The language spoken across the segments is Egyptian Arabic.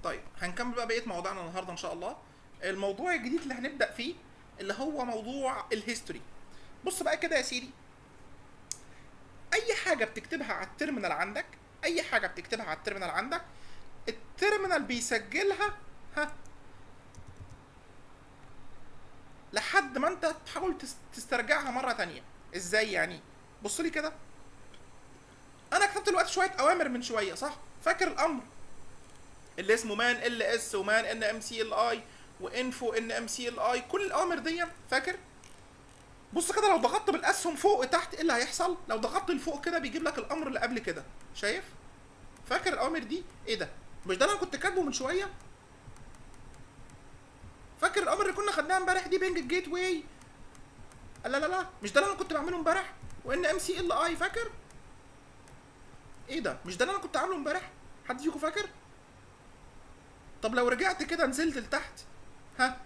طيب هنكمل بقى بقيه موضوعنا النهارده ان شاء الله الموضوع الجديد اللي هنبدا فيه اللي هو موضوع الهيستوري بص بقى كده يا سيدي اي حاجه بتكتبها على التيرمينال عندك اي حاجه بتكتبها على التيرمينال عندك التيرمينال بيسجلها ها لحد ما انت تحاول تس- تسترجعها مره تانية ازاي يعني بص لي كده انا كتبت دلوقتي شويه اوامر من شويه صح فاكر الامر اللي اسمه مان ال اس ومان ان ام سي ال اي وانفو ان ام سي ال اي كل الاوامر دي فاكر بص كده لو ضغطت بالاسهم فوق وتحت ايه اللي هيحصل لو ضغطت لفوق كده بيجيب لك الامر اللي قبل كده شايف فاكر الاوامر دي ايه ده مش ده اللي انا كنت كاتبه من شويه فاكر الامر اللي كنا خدناها امبارح دي بينج الجيت واي لا لا لا مش ده اللي انا كنت بعمله امبارح وان ام سي ال اي فاكر ايه ده مش ده اللي انا كنت عامله امبارح حد فيكم فاكر طب لو رجعت كده نزلت لتحت ها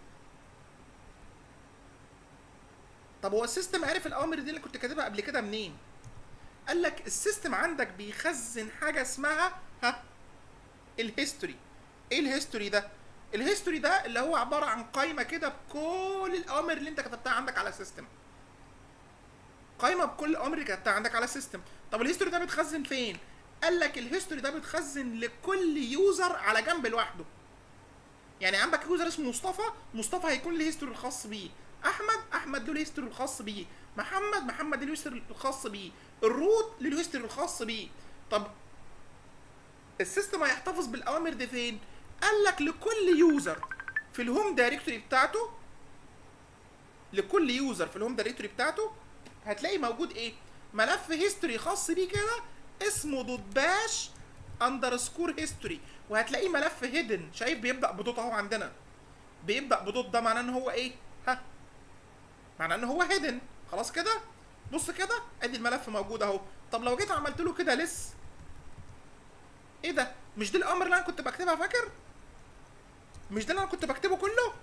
طب هو السيستم عرف الاوامر دي اللي كنت كاتبها قبل كده منين قال لك السيستم عندك بيخزن حاجه اسمها ها الهيستوري ايه الهيستوري ده الهيستوري ده اللي هو عباره عن قائمه كده بكل الاوامر اللي انت كتبتها عندك على السيستم قائمه بكل الاوامر اللي كتبتها عندك على السيستم طب الهيستوري ده بيتخزن فين قال لك الهيستوري ده بيتخزن لكل يوزر على جنب لوحده يعني عندك يوزر اسمه مصطفى مصطفى هيكون له الهيستوري الخاص بيه احمد احمد له الهيستوري الخاص بيه محمد محمد له الهيستوري الخاص بيه الروت له الهيستوري الخاص بيه طب السيستم هيحتفظ بالاوامر دي فين قال لك لكل يوزر في الهوم دايركتوري بتاعته لكل يوزر في الهوم دايركتوري بتاعته هتلاقي موجود ايه ملف هيستوري خاص بيه كده اسمه دوت باش اندرسكور هيستوري وهتلاقيه ملف هيدن شايف بيبدا بدوت اهو عندنا بيبدا بدوت ده معناه ان هو ايه ها معناه ان هو هيدن خلاص كده بص كده ادي الملف موجود اهو طب لو جيت عملت له كده لس ايه ده مش دي الامر اللي انا كنت بكتبها فاكر مش ده اللي انا كنت بكتبه كله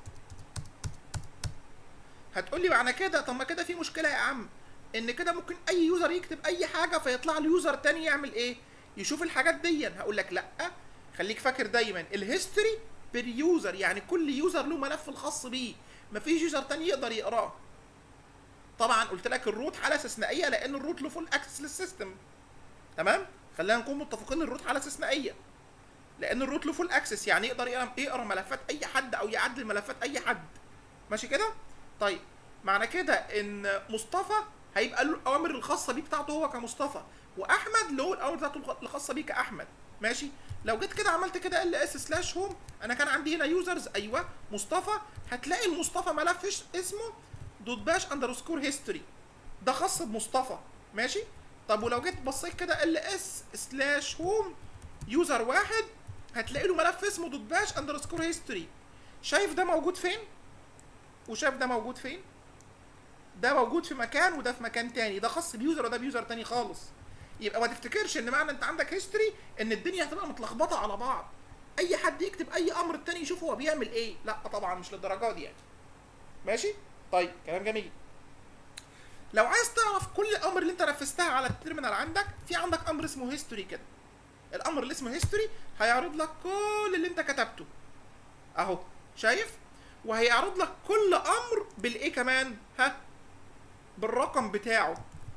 هتقول لي معنى كده طب ما كده في مشكله يا عم ان كده ممكن اي يوزر يكتب اي حاجه فيطلع له يوزر تاني يعمل ايه يشوف الحاجات دي هقول لك لا خليك فاكر دايما الهيستوري بير يوزر يعني كل يوزر له ملف الخاص بيه مفيش يوزر تاني يقدر يقراه طبعا قلت لك الروت حاله استثنائيه لان الروت له فول اكسس للسيستم تمام خلينا نكون متفقين الروت حاله استثنائيه لان الروت له فول اكسس يعني يقدر يقرا يقرا ملفات اي حد او يعدل ملفات اي حد ماشي كده طيب معنى كده ان مصطفى هيبقى له الاوامر الخاصه بيه بتاعته هو كمصطفى واحمد له الاوامر بتاعته الخاصه بيه كاحمد ماشي لو جيت كده عملت كده ال اس سلاش هوم انا كان عندي هنا يوزرز ايوه مصطفى هتلاقي المصطفى ملف ايش اسمه دوت باش اندرسكور هيستوري ده خاص بمصطفى ماشي طب ولو جيت بصيت كده ال اس سلاش هوم يوزر واحد هتلاقي له ملف اسمه دوت باش اندرسكور هيستوري شايف ده موجود فين وشايف ده موجود فين ده موجود في مكان وده في مكان تاني ده خاص بيوزر وده بيوزر تاني خالص يبقى ما تفتكرش ان معنى انت عندك هيستوري ان الدنيا هتبقى متلخبطه على بعض اي حد يكتب اي امر التاني يشوف هو بيعمل ايه لا طبعا مش للدرجه دي يعني ماشي طيب كلام جميل لو عايز تعرف كل الامر اللي انت نفذتها على التيرمينال عندك في عندك امر اسمه هيستوري كده الامر اللي اسمه هيستوري هيعرض لك كل اللي انت كتبته اهو شايف وهيعرض لك كل امر بالايه كمان ها بالرقم بتاعه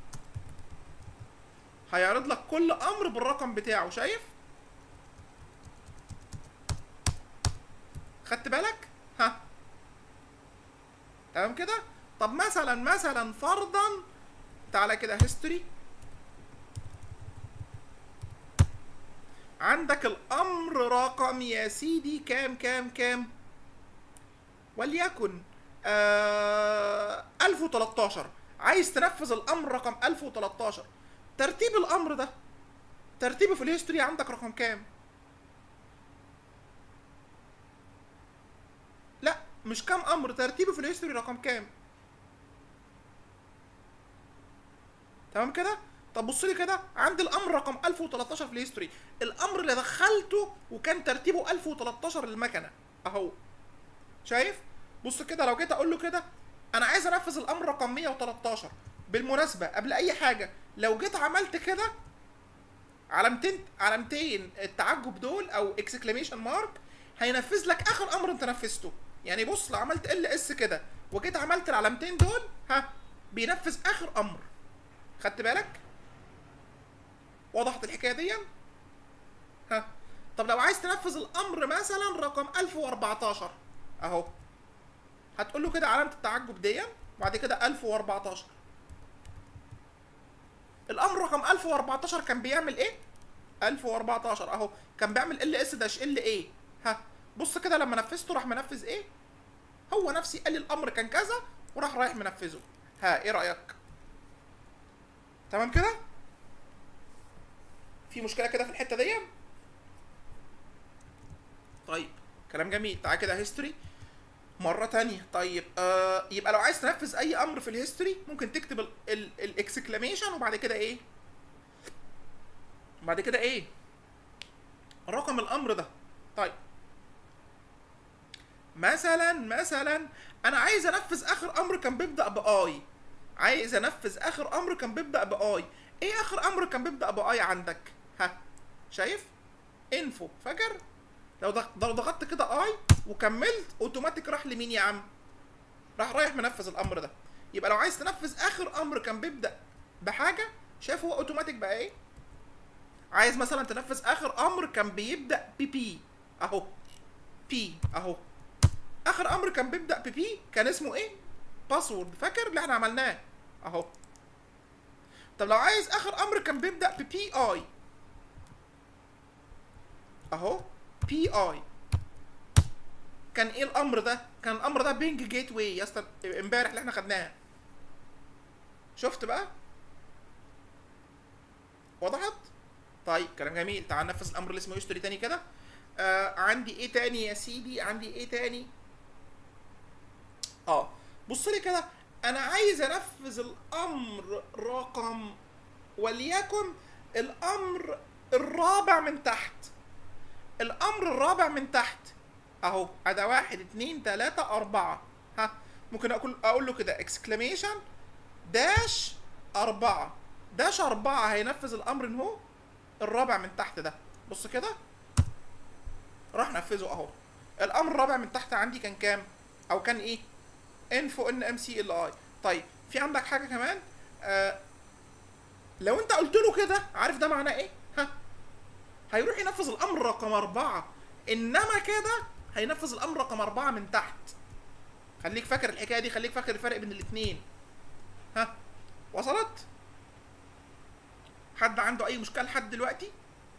هيعرض لك كل امر بالرقم بتاعه شايف خدت بالك ها تمام كده طب مثلا مثلا فرضا تعالى كده هيستوري عندك الامر رقم يا سيدي كام كام كام وليكن آه 1013 عايز تنفذ الامر رقم 1013 ترتيب الامر ده ترتيبه في الهيستوري عندك رقم كام لا مش كام امر ترتيبه في الهيستوري رقم كام تمام كده طب بص لي كده عندي الامر رقم 1013 في الهيستوري الامر اللي دخلته وكان ترتيبه 1013 للمكنه اهو شايف بص كده لو جيت اقول له كده انا عايز انفذ الامر رقم 113 بالمناسبه قبل اي حاجه لو جيت عملت كده علامتين علامتين التعجب دول او اكسكليميشن مارك هينفذ لك اخر امر انت نفذته يعني بص لو عملت ال اس كده وجيت عملت العلامتين دول ها بينفذ اخر امر خدت بالك وضحت الحكايه دي ها طب لو عايز تنفذ الامر مثلا رقم 1014 اهو هتقول له كده علامه التعجب دي وبعد كده 1014 الامر رقم 1014 كان بيعمل ايه 1014 اهو كان بيعمل ال اس داش ال ايه ها بص كده لما نفذته راح منفذ ايه هو نفسي قال لي الامر كان كذا وراح رايح منفذه ها ايه رايك تمام كده في مشكله كده في الحته دي طيب كلام جميل تعالى كده هيستوري مرة تانية طيب آه يبقى لو عايز تنفذ أي أمر في الهيستوري ممكن تكتب الإكسكلاميشن وبعد كده إيه؟ بعد كده إيه؟ رقم الأمر ده طيب مثلا مثلا أنا عايز أنفذ آخر أمر كان بيبدأ بآي عايز أنفذ آخر أمر كان بيبدأ بآي إيه آخر أمر كان بيبدأ بآي عندك؟ ها شايف؟ انفو فاكر؟ لو ضغ- لو ضغطت كده اي وكملت اوتوماتيك راح لمين يا عم راح رايح منفذ الامر ده يبقى لو عايز تنفذ اخر امر كان بيبدا بحاجه شايف هو اوتوماتيك بقى ايه عايز مثلا تنفذ اخر امر كان بيبدا ببي اهو بي اهو اخر امر كان بيبدا ببي كان اسمه ايه باسورد فاكر اللي احنا عملناه اهو طب لو عايز اخر امر كان بيبدا ببي اي اهو بي اي كان ايه الامر ده كان الامر ده بينج جيت واي يا اسطى امبارح اللي احنا خدناها شفت بقى وضحت طيب كلام جميل تعال ننفذ الامر اللي اسمه يشتري تاني كده آه عندي ايه تاني يا سيدي عندي ايه تاني اه بص لي كده انا عايز انفذ الامر رقم وليكن الامر الرابع من تحت الامر الرابع من تحت اهو ادي واحد اتنين تلاتة اربعة ها ممكن اقول اقول له كده اكسكلاميشن داش اربعة داش اربعة هينفذ الامر ان هو الرابع من تحت ده بص كده راح نفذه اهو الامر الرابع من تحت عندي كان كام او كان ايه انفو ان ام سي ال اي طيب في عندك حاجه كمان آه لو انت قلت له كده عارف ده معناه ايه ها هيروح ينفذ الامر رقم أربعة انما كده هينفذ الامر رقم أربعة من تحت خليك فاكر الحكايه دي خليك فاكر الفرق بين الاثنين ها وصلت حد عنده اي مشكله لحد دلوقتي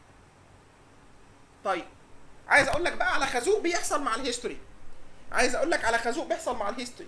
طيب عايز اقول لك بقى على خازوق بيحصل مع الهيستوري عايز اقول لك على خازوق بيحصل مع الهيستوري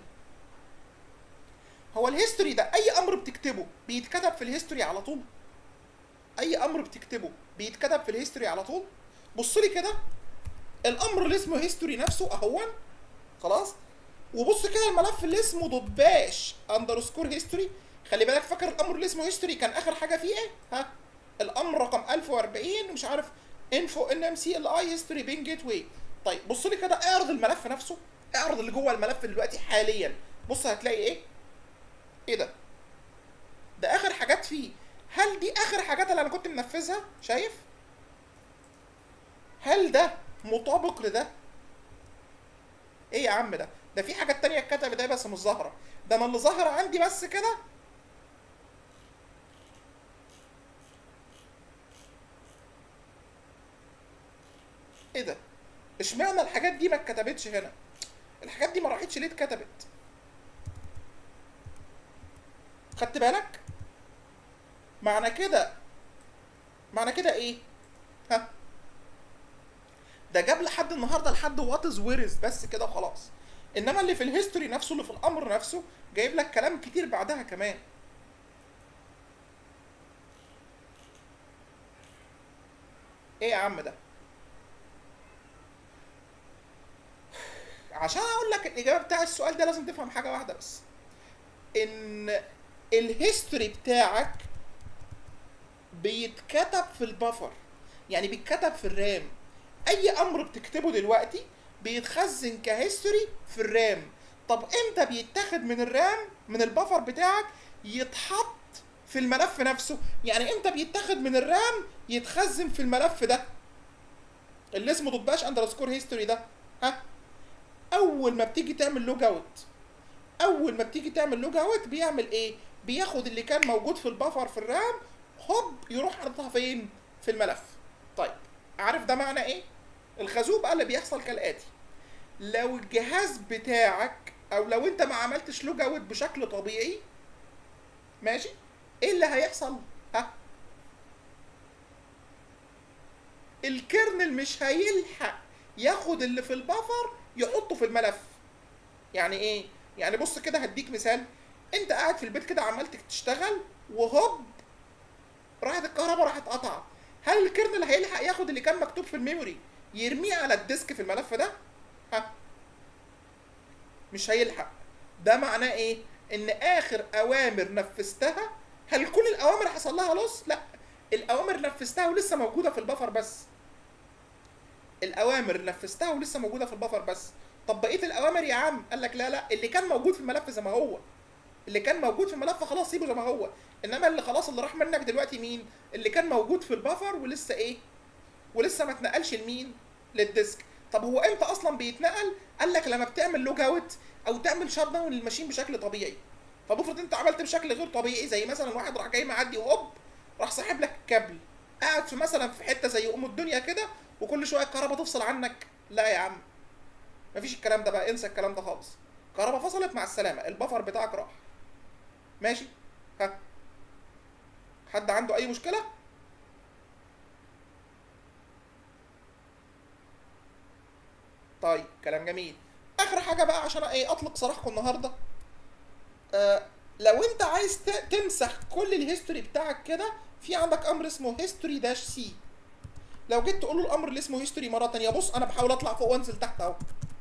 هو الهيستوري ده اي امر بتكتبه بيتكتب في الهيستوري على طول اي امر بتكتبه بيتكتب في الهيستوري على طول بص لي كده الامر اللي اسمه هيستوري نفسه اهون خلاص وبص كده الملف اللي اسمه دوت باش اندرسكور هيستوري خلي بالك فاكر الامر اللي اسمه هيستوري كان اخر حاجه فيه ايه ها الامر رقم 1040 مش عارف انفو ان ام سي ال اي هيستوري بين جيت واي طيب بص لي كده اعرض الملف نفسه اعرض اللي جوه الملف دلوقتي حاليا بص هتلاقي ايه ايه ده ده اخر حاجات فيه هل دي اخر حاجات اللي انا كنت منفذها شايف هل ده مطابق لده ايه يا عم ده ده في حاجات تانية اتكتبت ده بس مش ظاهرة ده انا اللي ظاهرة عندي بس كده ايه ده اشمعنى الحاجات دي ما اتكتبتش هنا الحاجات دي ما راحتش ليه اتكتبت خدت بالك معنى كده معنى كده ايه ها ده جاب لحد النهارده لحد وات از ويرز بس كده وخلاص انما اللي في الهيستوري نفسه اللي في الامر نفسه جايب لك كلام كتير بعدها كمان ايه يا عم ده عشان اقول لك الاجابه بتاع السؤال ده لازم تفهم حاجه واحده بس ان الهيستوري بتاعك بيتكتب في البفر يعني بيتكتب في الرام اي امر بتكتبه دلوقتي بيتخزن كهيستوري في الرام طب امتى بيتاخد من الرام من البفر بتاعك يتحط في الملف نفسه يعني امتى بيتاخد من الرام يتخزن في الملف ده اللي اسمه دوت باش اندرسكور هيستوري ده ها اول ما بتيجي تعمل لوج اوت اول ما بتيجي تعمل لوج اوت بيعمل ايه بياخد اللي كان موجود في البفر في الرام هوب يروح حاططها فين في الملف طيب عارف ده معنى ايه الخازوق بقى اللي بيحصل كالاتي لو الجهاز بتاعك او لو انت ما عملتش لوج اوت بشكل طبيعي ماشي ايه اللي هيحصل ها الكيرنل مش هيلحق ياخد اللي في البفر يحطه في الملف يعني ايه يعني بص كده هديك مثال انت قاعد في البيت كده عمال تشتغل وهوب راحت الكهرباء راحت قطعت هل الكيرنل هيلحق ياخد اللي كان مكتوب في الميموري يرميه على الديسك في الملف ده ها مش هيلحق ده معناه ايه ان اخر اوامر نفذتها هل كل الاوامر حصل لها لوس لا الاوامر نفذتها ولسه موجوده في البفر بس الاوامر نفذتها ولسه موجوده في البفر بس طب بقيه الاوامر يا عم قال لك لا لا اللي كان موجود في الملف زي ما هو اللي كان موجود في الملف خلاص سيبه زي ما هو انما اللي خلاص اللي راح منك دلوقتي مين اللي كان موجود في البفر ولسه ايه ولسه ما اتنقلش لمين للديسك طب هو امتى اصلا بيتنقل قال لك لما بتعمل لوج اوت او تعمل شات داون للماشين بشكل طبيعي طب افرض انت عملت بشكل غير طبيعي زي مثلا واحد راح جاي معدي وهوب راح ساحب لك كابل قاعد في مثلا في حته زي ام الدنيا كده وكل شويه الكهرباء تفصل عنك لا يا عم مفيش الكلام ده بقى انسى الكلام ده خالص الكهرباء فصلت مع السلامه البفر بتاعك راح ماشي ها حد عنده اي مشكله طيب كلام جميل اخر حاجه بقى عشان ايه اطلق سراحكم النهارده آه لو انت عايز تمسح كل الهيستوري بتاعك كده في عندك امر اسمه هيستوري داش سي لو جيت تقول له الامر اللي اسمه هيستوري مره تانية بص انا بحاول اطلع فوق وانزل تحت اهو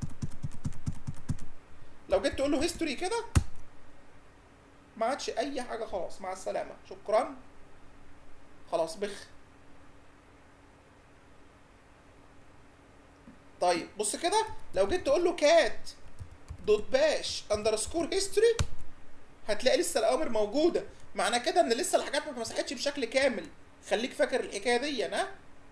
لو جيت تقول له هيستوري كده ما عادش اي حاجه خلاص مع السلامه شكرا خلاص بخ طيب بص كده لو جيت تقول له كات دوت باش اندرسكور هيستوري هتلاقي لسه الاوامر موجوده معنى كده ان لسه الحاجات ما اتمسحتش بشكل كامل خليك فاكر الحكايه دي ها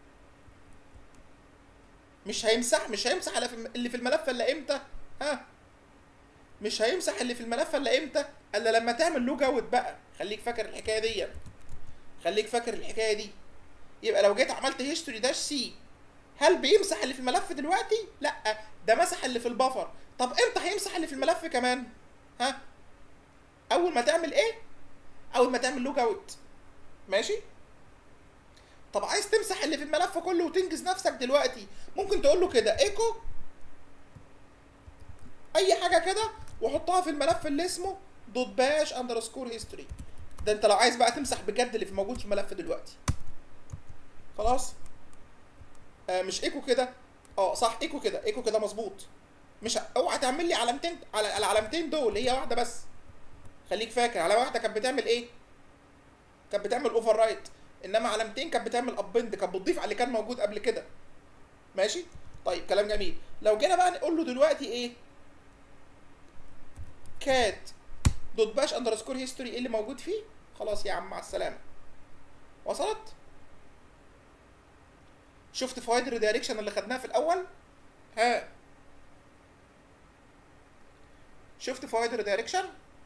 مش هيمسح مش هيمسح اللي في الملف الا امتى ها مش هيمسح اللي في الملف الا امتى الا لما تعمل لوج اوت بقى خليك فاكر الحكايه دي خليك فاكر الحكايه دي يبقى لو جيت عملت هيستوري داش سي هل بيمسح اللي في الملف دلوقتي لا ده مسح اللي في البفر طب امتى هيمسح اللي في الملف كمان ها اول ما تعمل ايه اول ما تعمل لوج اوت ماشي طب عايز تمسح اللي في الملف كله وتنجز نفسك دلوقتي ممكن تقول له كده ايكو اي حاجه كده وحطها في الملف اللي اسمه دوت باش اندرسكور هيستوري ده انت لو عايز بقى تمسح بجد اللي في موجود في الملف دلوقتي خلاص آه مش ايكو كده اه صح ايكو كده ايكو كده مظبوط مش اوعى تعمل لي علامتين على العلامتين دول هي واحده بس خليك فاكر على واحده كانت بتعمل ايه كانت بتعمل اوفر رايت انما علامتين كانت بتعمل ابند كانت بتضيف على اللي كان موجود قبل كده ماشي طيب كلام جميل لو جينا بقى نقول له دلوقتي ايه كات دوت باش اندرسكور هيستوري ايه اللي موجود فيه خلاص يا عم مع السلامه وصلت شفت فوائد الريدايركشن اللي خدناها في الاول ها شفت فوائد الريدايركشن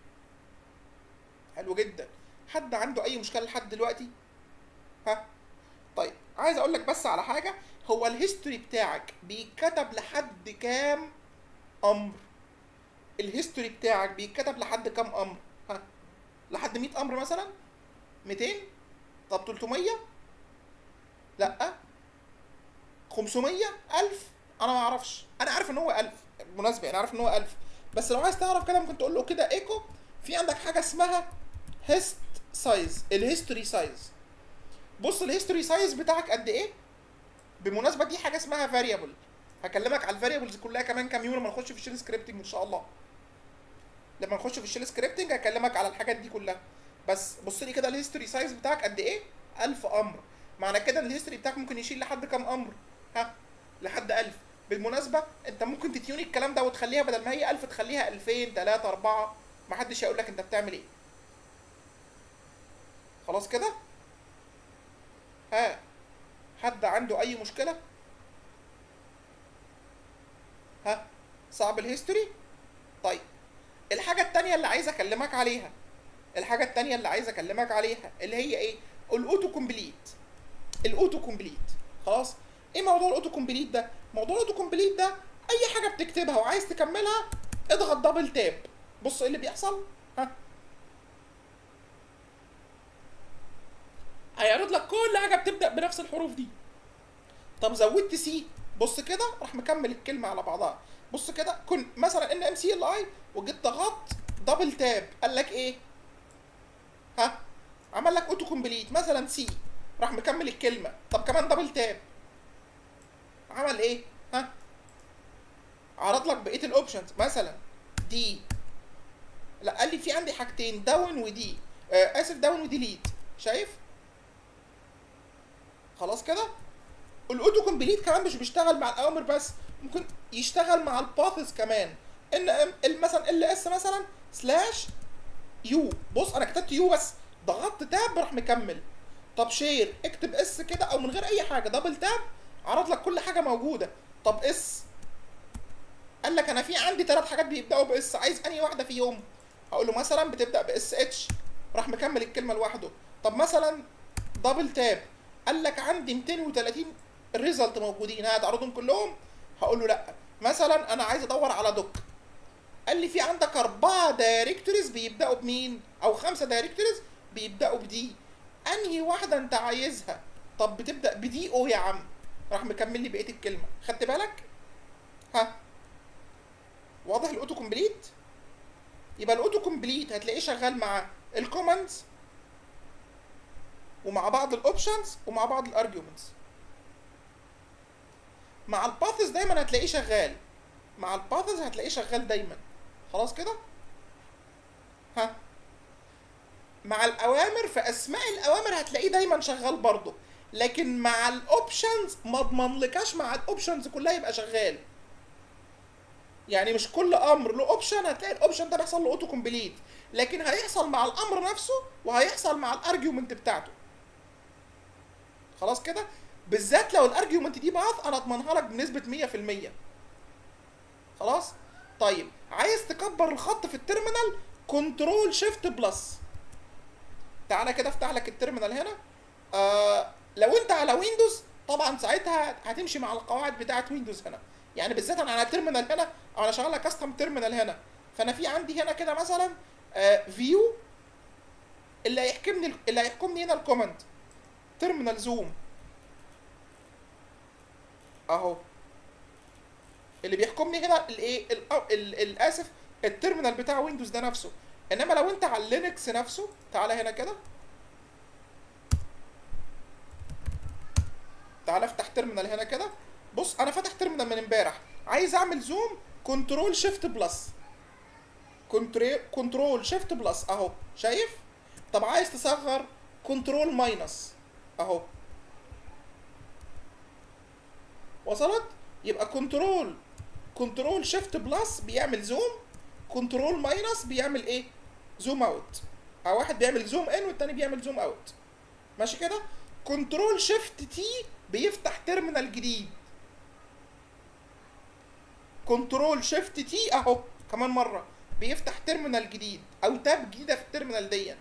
حلو جدا حد عنده اي مشكله لحد دلوقتي ها طيب عايز اقول لك بس على حاجه هو الهيستوري بتاعك بيتكتب لحد كام امر الهيستوري بتاعك بيتكتب لحد كام امر ها لحد 100 امر مثلا 200 طب 300 لا 500 1000 انا ما اعرفش انا عارف ان هو 1000 بالمناسبه انا عارف ان هو 1000 بس لو عايز تعرف كده ممكن تقول له كده ايكو في عندك حاجه اسمها هيست سايز الهيستوري سايز بص الهيستوري سايز بتاعك قد ايه بالمناسبه دي حاجه اسمها فاريبل هكلمك على الفاريبلز كلها كمان كام يوم لما نخش في الشيل سكريبتنج ان شاء الله لما نخش في الشيل سكريبتنج هكلمك على الحاجات دي كلها بس بص لي كده الهيستوري سايز بتاعك قد ايه 1000 امر معنى كده ان الهيستوري بتاعك ممكن يشيل لحد كام امر ها لحد 1000 بالمناسبه انت ممكن تتيوني الكلام ده وتخليها بدل ما هي 1000 تخليها 2000 3 4 محدش هيقول لك انت بتعمل ايه خلاص كده ها حد عنده اي مشكله ها صعب الهيستوري طيب الحاجه التانية اللي عايز اكلمك عليها الحاجه التانية اللي عايز اكلمك عليها اللي هي ايه الاوتو كومبليت الاوتو كومبليت خلاص ايه موضوع الاوتو كومبليت ده موضوع الاوتو كومبليت ده اي حاجه بتكتبها وعايز تكملها اضغط دبل تاب بص ايه اللي بيحصل ها هيعرض لك كل حاجه بتبدا بنفس الحروف دي طب زودت سي بص كده راح مكمل الكلمه على بعضها بص كده كن مثلا ان ام سي ال اي وجيت ضغطت دبل تاب قال لك ايه ها عمل لك اوتو كومبليت مثلا سي راح مكمل الكلمه طب كمان دبل تاب عمل ايه ها عرض لك بقيه الاوبشنز مثلا دي لا قال لي في عندي حاجتين داون ودي آه اسف داون وديليت شايف خلاص كده الاوتو كومبليت كمان مش بيشتغل مع الاوامر بس ممكن يشتغل مع الباثز كمان ان ام ال مثلا ال اس مثلا سلاش يو بص انا كتبت يو بس ضغطت تاب راح مكمل طب شير اكتب اس كده او من غير اي حاجه دبل تاب عرض لك كل حاجه موجوده طب اس قال لك انا في عندي ثلاث حاجات بيبداوا باس عايز انهي واحده فيهم هقول له مثلا بتبدا باس اتش راح مكمل الكلمه لوحده طب مثلا دبل تاب قال لك عندي 230 ريزلت موجودين هتعرضهم كلهم هقول له لا مثلا انا عايز ادور على دوك قال لي في عندك اربعه دايركتوريز بيبداوا بمين او خمسه دايركتوريز بيبداوا بدي انهي واحده انت عايزها طب بتبدا بدي او يا عم راح مكمل لي بقيه الكلمه خدت بالك ها واضح الاوتو كومبليت يبقى الاوتو كومبليت هتلاقيه شغال مع الكوماندز ومع بعض الاوبشنز ومع بعض الارجيومنتس مع الباثز دايما هتلاقيه شغال مع الباثز هتلاقيه شغال دايما خلاص كده ها مع الاوامر في اسماء الاوامر هتلاقيه دايما شغال برضه لكن مع الاوبشنز ما اضمنلكاش مع الاوبشنز كلها يبقى شغال يعني مش كل امر له اوبشن هتلاقي الاوبشن ده بيحصل له اوتو كومبليت لكن هيحصل مع الامر نفسه وهيحصل مع الارجيومنت بتاعته خلاص كده بالذات لو الارجيومنت دي باث انا اضمنها لك بنسبه 100% خلاص طيب عايز تكبر الخط في التيرمينال كنترول شيفت بلس تعالى كده افتح لك التيرمينال هنا آه لو انت على ويندوز طبعا ساعتها هتمشي مع القواعد بتاعه ويندوز هنا يعني بالذات انا على تيرمينال هنا او انا شغال كاستم تيرمينال هنا فانا في عندي هنا كده مثلا آه فيو اللي هيحكمني اللي هيحكمني هنا الكوماند تيرمينال زوم اهو اللي بيحكمني هنا الايه الاسف التيرمينال بتاع ويندوز ده نفسه انما لو انت على اللينكس نفسه تعالى هنا كده تعالى افتح تيرمينال هنا كده بص انا فاتح تيرمينال من امبارح عايز اعمل زوم كنترول شيفت بلس كنترول شيفت بلس اهو شايف طب عايز تصغر كنترول ماينس اهو وصلت يبقى كنترول كنترول شيفت بلس بيعمل زوم كنترول ماينس بيعمل ايه زوم اوت او واحد بيعمل زوم ان والتاني بيعمل زوم اوت ماشي كده كنترول شيفت تي بيفتح تيرمينال جديد كنترول شيفت تي اهو كمان مره بيفتح تيرمينال جديد او تاب جديده في التيرمينال دي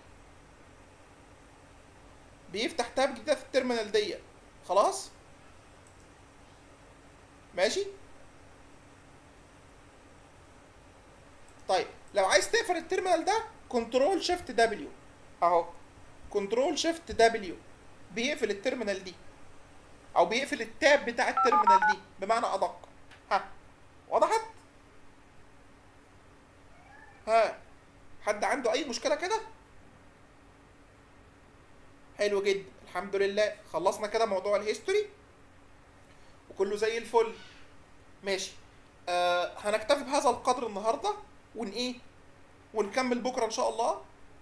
بيفتح تاب جديده في التيرمينال دي خلاص ماشي طيب لو عايز تقفل التيرمينال ده كنترول شيفت دبليو اهو كنترول شيفت دبليو بيقفل التيرمينال دي او بيقفل التاب بتاع التيرمينال دي بمعنى ادق ها وضحت ها حد عنده اي مشكله كده حلو جدا الحمد لله خلصنا كده موضوع الهيستوري وكله زي الفل ماشي آه هنكتفي بهذا القدر النهارده ون ايه ونكمل بكره ان شاء الله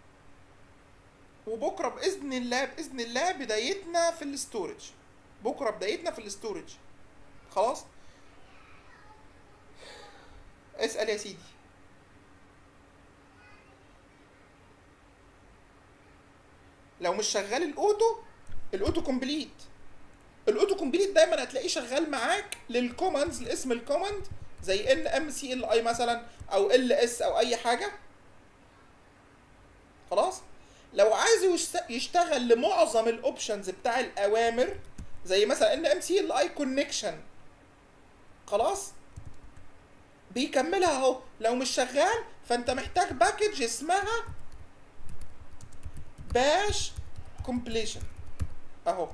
وبكره باذن الله باذن الله بدايتنا في الاستورج بكره بدايتنا في الاستورج خلاص اسال يا سيدي لو مش شغال الاوتو الاوتو كومبليت الاوتو كومبليت دايما هتلاقيه شغال معاك للكوماندز لاسم الكوماند زي ان ام سي ال اي مثلا او ال اس او اي حاجه خلاص لو عايز يشت- يشتغل لمعظم الاوبشنز بتاع الاوامر زي مثلا ان ام سي ال اي كونكشن خلاص بيكملها اهو لو مش شغال فانت محتاج باكج اسمها باش كومبليشن اهو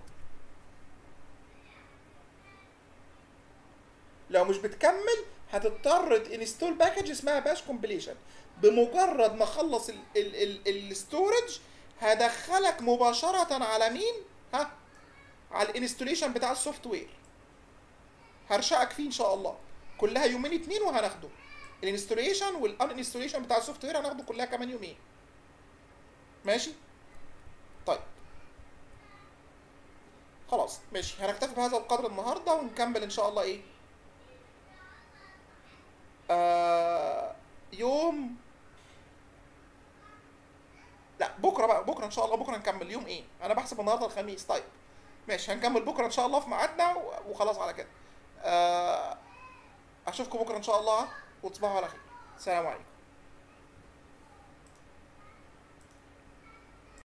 لو مش بتكمل هتضطر تنستول باكج اسمها باش كومبليشن بمجرد ما اخلص الستورج هدخلك مباشرة على مين؟ ها؟ على الانستوليشن بتاع السوفت وير هرشقك فيه ان شاء الله كلها يومين اتنين وهناخده الانستوليشن والان انستوليشن بتاع السوفت وير هناخده كلها كمان يومين ماشي طيب خلاص ماشي هنكتفي بهذا القدر النهارده ونكمل ان شاء الله ايه آه يوم لا بكره بقى بكره ان شاء الله بكره نكمل يوم ايه انا بحسب النهارده الخميس طيب ماشي هنكمل بكره ان شاء الله في ميعادنا و- وخلاص على كده آه اشوفكم بكره ان شاء الله وتصبحوا على خير السلام عليكم